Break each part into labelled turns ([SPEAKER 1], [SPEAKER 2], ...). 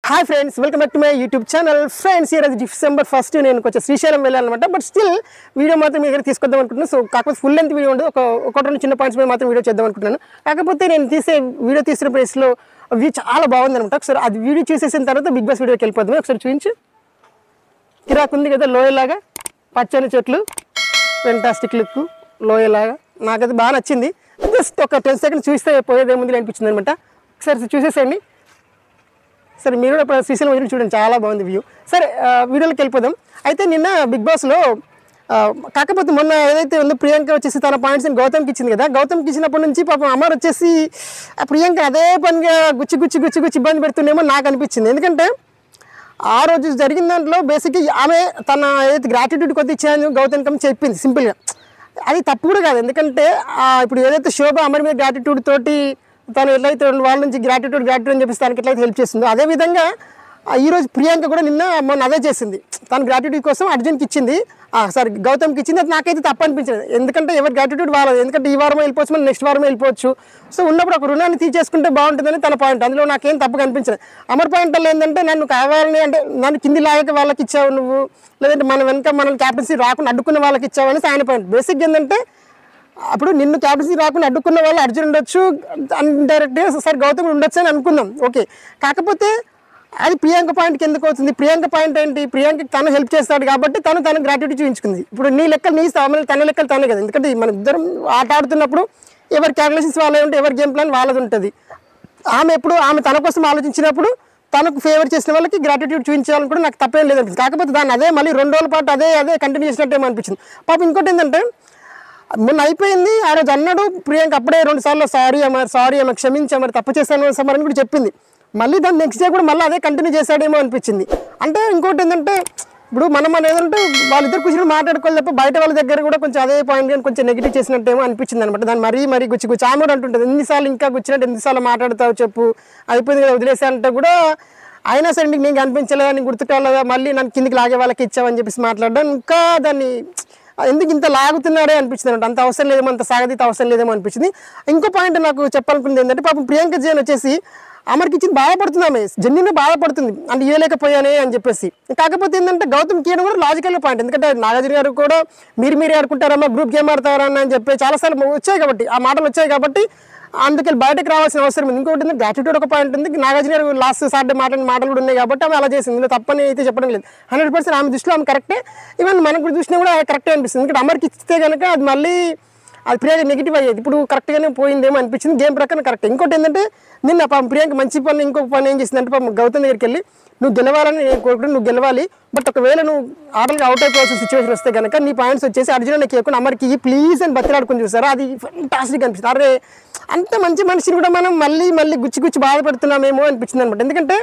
[SPEAKER 1] hi friends welcome back to my YouTube channel friends ఈ రోజు December first నేను కొంచెం శ్రీశైలం వెళ్ళాలన్నమాట బట్ స్టిల్ వీడియో మాత్రం మీ దగ్గర తీసుకొద్దాం అనుకుంటున్నాను సో కాకపోతే ఫుల్ లెంత్ వీడియో ఉండదు ఒక ఒకటి రెండు చిన్న పాయింట్స్ మీద మాత్రం వీడియో చేద్దాం అనుకుంటున్నాను కాకపోతే నేను తీసే వీడియో తీసిన ప్లేస్లో వ్యూ చాలా బాగుంది అనమాట ఒకసారి అది వీడియో చూసేసిన తర్వాత బిగ్ బాస్ వీడియోకి వెళ్ళిపోతాం ఒకసారి చూపించు కిరాక్ ఉంది కదా లోయలాగా పచ్చని చెట్లు ఫెంటాస్టిక్ లుక్ లోయలాగా నాకైతే బాగా నచ్చింది జస్ట్ ఒక టెన్ సెకండ్స్ చూస్తే పోయేదేముంది అనిపించింది అనమాట ఒకసారి చూసేసేయండి సరే మీరు కూడా ఇప్పుడు శ్రీశైలం వదిలి చూడండి చాలా బాగుంది వ్యూ సరే ఆ, వీడియోలోకి వెళ్ళిపోదాం అయితే నిన్న బిగ్ బాస్లో ఆ, కాకపోతే మొన్న ఏదైతే ఉందో ప్రియాంక వచ్చేసి తన పాయింట్స్ గౌతమ్కి ఇచ్చింది కదా గౌతమ్కి ఇచ్చినప్పటి నుంచి పాపం అమర్ వచ్చేసి ఆ ప్రియాంక అదే పనిగా గుచ్చి గుచ్చి గుచ్చి గుచ్చి ఇబ్బంది పెడుతుండేమో నాకు అనిపించింది ఎందుకంటే ఆ రోజు జరిగిన దాంట్లో బేసిక్గా ఆమె తన ఏదైతే గ్రాటిట్యూడ్ కొద్ది ఇచ్చాను గౌతమ్కి చెప్పింది సింపుల్గా అది తప్పు కూడా కాదు ఎందుకంటే ఆ, ఇప్పుడు ఏదైతే శోభ అమర్ మీద గ్రాటిట్యూడ్ తోటి తను ఎట్లయితే రెండు వాళ్ళ నుంచి గ్రాటిట్యూడ్ గ్రాటిట్యూడ్ అని చెప్పేసి తనకి ఎట్లయితే హెల్ప్ చేస్తుందో అదేవిధంగా ఆ, ఈ రోజు ప్రియాంక కూడా నిన్న మొన్న అదే చేసింది తన గ్రాటిట్యూడ్ కోసం అర్జున్కి ఇచ్చింది సారీ గౌతమ్కి ఇచ్చింది అది నాకైతే తప్పు అనిపించింది ఎందుకంటే ఎవరి గ్రాటిట్యూడ్ వాళ్ళది ఎందుకంటే ఈ వారం వెళ్ళిపోవచ్చు మనం నెక్స్ట్ వారం వెళ్ళిపోవచ్చు సో ఉన్నప్పుడు ఒక రుణాన్ని తీర్చేసుకుంటే బాగుంటుందని తన పాయింట్ అందులో నాకేం తప్పు కనిపించలేదు అమర్ పాయింట్ వల్ల ఏంటంటే నన్ను కావాలని అంటే నన్ను కింది లాగక వాళ్ళకి ఇచ్చావు నువ్వు లేదంటే మన వెనక మనం క్యాప్టెన్సీ రాకుండా అడ్డుకున్న వాళ్ళకి ఇచ్చావు అని ఆయన పాయింట్ బేసిక్ ఏంటంటే అప్పుడు నిన్ను క్యాప్టెన్సీ రాకుండా అడ్డుకున్న వాళ్ళు అర్జున్ ఉండొచ్చు డైరెక్ట్గా సార్ గౌతమ్ ఉండొచ్చు అని అనుకుందాం ఓకే కాకపోతే అది ప్రియాంక పాయింట్కి ఎందుకు అవుతుంది ప్రియాంక పాయింట్ ఏంటి ప్రియాంకకి తను హెల్ప్ చేస్తాడు కాబట్టి తను తన గ్రాట్యుటీ చూపించుకుంది ఇప్పుడు నీ లెక్కలు నీ ఇస్తావు మళ్ళీ తన లెక్కలు తనే కదా ఎందుకంటే మన ఇద్దరం ఆట ఆడుతున్నప్పుడు ఎవరి క్యాల్కులేషన్స్ వాళ్ళే ఉంటే ఎవరి గేమ్ ప్లాన్ వాళ్ళది ఉంటుంది ఆమె ఎప్పుడు ఆమె తన కోసం ఆలోచించినప్పుడు తనకు ఫేవర్ చేసిన వాళ్ళకి గ్రాటిట్యూడ్ చూపించాలని కూడా నాకు తప్పేం లేదనిపించింది కాకపోతే దాన్ని అదే మళ్ళీ రెండు రోజుల పాటు అదే అదే కంటిన్యూ చేసినట్టు ఏమో అనిపించింది పాప ఇంకోటి ఏంటంటే మొన్న అయిపోయింది ఆ రోజు అన్నాడు ప్రియాంక అప్పుడే రెండు సార్లు సారీ అమ్మ సారీ అమ్మ క్షమించమరి తప్పు చేశాను సమర్ అని కూడా చెప్పింది మళ్ళీ దాన్ని నెక్స్ట్ డే కూడా మళ్ళీ అదే కంటిన్యూ చేశాడేమో అనిపించింది అంటే ఇంకోటి ఏంటంటే ఇప్పుడు మనం మన ఏదంటే వాళ్ళిద్దరు కూర్చొని మాట్లాడుకోవాలి తప్ప బయట వాళ్ళ దగ్గర కూడా కొంచెం అదే పాయింట్ కానీ కొంచెం నెగిటివ్ చేసినట్టేమో అనిపించింది అనమాట దాన్ని మరీ మరీ గుచ్చి గుచ్చి ఆమె కూడా అంటుంటుంది ఎన్నిసార్లు ఇంకా గుచ్చినట్టు ఎన్నిసార్లు మాట్లాడతావు చెప్పు అయిపోయింది కదా వదిలేసా అంటే కూడా అయినా సరే నీకు నీకు అనిపించలేదా నీకు గుర్తుకోలేదా మళ్ళీ నన్ను కిందికి లాగే వాళ్ళకి ఇచ్చావని చెప్పేసి మాట్లాడడం ఇంకా దాన్ని ఎందుకు ఇంత లాగుతున్నాడే అనిపించింది అనమాట అంత అవసరం లేదేమో అంత సాగదీత అవసరం లేదేమో అనిపించింది ఇంకో పాయింట్ నాకు చెప్పాలనుకుంది ఏంటంటే పాపం ప్రియాంక జైన్ వచ్చేసి అమర్కి ఇచ్చింది బాధపడుతుంది ఆమె జెన్యున్గా బాధపడుతుంది అంటే ఇవ్వలేకపోయానే అని చెప్పేసి కాకపోతే ఏంటంటే గౌతమ్ కీయడం కూడా లాజికల్ పాయింట్ ఎందుకంటే నాగార్జున గారు కూడా మీరు మీరే ఆడుకుంటారమ్మా గ్రూప్ గేమ్ ఆడతారా అని చెప్పి చాలాసార్లు వచ్చాయి కాబట్టి ఆ మాటలు వచ్చాయి కాబట్టి అందుకే బయటకు రావాల్సిన అవసరం ఉంది ఇంకోటి ఉంది గ్రాట్యూడ్ ఒక పాయింట్ ఉంది నాగార్జున గారు లాస్ట్ సాటర్డే మాట్లాడిన మాటలు కూడా ఉన్నాయి కాబట్టి ఆమె అలా చేసింది ఇందులో తప్పని అయితే చెప్పడం లేదు హండ్రెడ్ పర్సెంట్ ఆమె దృష్టిలో ఆమె కరెక్టే ఈవెన్ మనకు కూడా చూసినా కూడా కరెక్టే అనిపిస్తుంది ఎందుకంటే అమర్కి ఇస్తే కనుక అది మళ్ళీ అది ప్రియాంక నెగిటివ్ అయ్యేది ఇప్పుడు కరెక్ట్గానే పోయిందేమో అనిపించింది గేమ్ ప్రకారం కరెక్ట్ ఇంకోటి ఏంటంటే నిన్న పాపం ప్రియాంక మంచి పని ఇంకొక పని ఏం చేసిందంటే పాపం గౌతమ్ దగ్గరికి వెళ్ళి నువ్వు గెలవాలని నేను కోరుకుంటే నువ్వు గెలవాలి బట్ ఒకవేళ నువ్వు ఆటలకు అవుట్ అయిపోవాల్సిన సిచ్యువేషన్ వస్తే కనుక నీ పాయింట్స్ వచ్చేసి అర్జున నాకు ఎక్కువ అమర్కి ప్లీజ్ అని బతిలాడుకుని చూసారు అది ఫంటాస్టిక్ అనిపిస్తుంది అరే అంత మంచి మనిషిని కూడా మనం మళ్ళీ మళ్ళీ గుచ్చి గుచ్చి బాధపడుతున్నామేమో అనిపించింది అనమాట ఎందుకంటే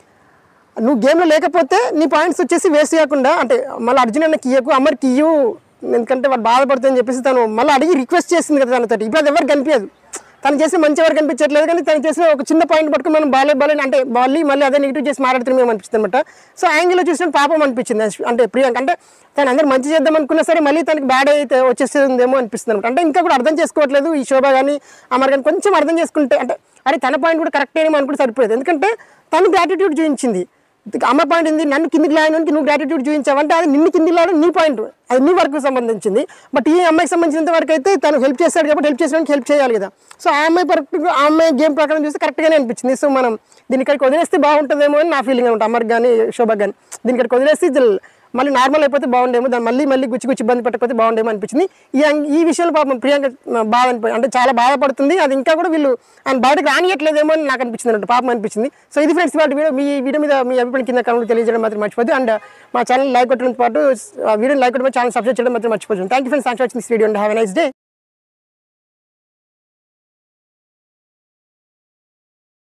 [SPEAKER 1] నువ్వు గేమ్లో లేకపోతే నీ పాయింట్స్ వచ్చేసి వేస్ట్ కాకుండా అంటే మళ్ళీ అర్జున్ అన్నకి ఇయ్యకు అమర్కి ఇయ్యు ఎందుకంటే వాడు బాధపడుతుందని చెప్పేసి తను మళ్ళీ అడిగి రిక్వెస్ట్ చేసింది కదా తనతో ఇప్పుడు అది ఎవరు కనిపించదు తను చేసి మంచి ఎవరు కనిపించట్లేదు కానీ తను చేసిన ఒక చిన్న పాయింట్ పట్టుకుని మనం బాలే బాలే అంటే మళ్ళీ మళ్ళీ అదే నెగిటివ్ చేసి మాట్లాడుతున్నాం అనిపిస్తుంది అనమాట సో యాంగిల్లో చూసిన పాపం అనిపించింది అంటే ప్రియాంక అంటే తను అందరూ మంచి చేద్దాం అనుకున్నా సరే మళ్ళీ తనకి బ్యాడ్ అయితే వచ్చేస్తుందేమో అనిపిస్తుంది అనమాట అంటే ఇంకా కూడా అర్థం చేసుకోవట్లేదు ఈ శోభ కానీ అమర్ కానీ కొంచెం అర్థం చేసుకుంటే అంటే అరే తన పాయింట్ కూడా కరెక్ట్ ఏమో అనుకుంటే సరిపోయేది ఎందుకంటే తను గ్రాటిట్యూడ్ చూపించింది అమ్మ పాయింట్ ఏంది నన్ను కిందికి లాయడానికి నువ్వు గ్రాటిట్యూడ్ చూపించావంటే అది నిన్ను కిందికి లాయడం నీ పాయింట్ అది నీ వర్క్ సంబంధించింది బట్ ఈ అమ్మాయికి సంబంధించినంత వరకు అయితే తను హెల్ప్ చేస్తాడు కాబట్టి హెల్ప్ చేసడానికి హెల్ప్ చేయాలి కదా సో ఆ అమ్మాయి కరెక్ట్ ఆ అమ్మాయి గేమ్ ప్రకారం చూస్తే కరెక్ట్గానే అనిపించింది సో మనం దీని ఇక్కడికి వదిలేస్తే బాగుంటుందేమో అని నా ఫీలింగ్ అనమాట అమ్మకి కానీ శోభకి కానీ దీని ఇక్కడికి వదిలేస్తే ఇది మళ్ళీ నార్మల్ అయిపోతే బాగుండేమో దాన్ని మళ్ళీ మళ్ళీ గుచ్చి గుచ్చి ఇబ్బంది పెట్టకపోతే బాగుండేమో అనిపించింది ఈ అంగ్- ఈ విషయంలో పాపం ప్రియాంక బాధ అనిపి అంటే చాలా బాధపడుతుంది అది ఇంకా కూడా వీళ్ళు ఆయన బయటకు రానియట్లేదేమో అని నాకు అనిపించింది అంటే పాపం అనిపించింది సో ఇది ఫ్రెండ్స్ వాటి వీడియో మీ వీడియో మీద మీ అభిప్రాయం కింద కమెంట్ తెలియజేయడం మాత్రం మర్చిపోద్దు అండ్ మా ఛానల్ లైక్ కొట్టడంతో పాటు వీడియో లైక్ కొట్టడం ఛానల్ సబ్స్క్రైబ్ చేయడం మాత్రం మర్చిపోతుంది thank you friends thanks watching this video and have nice day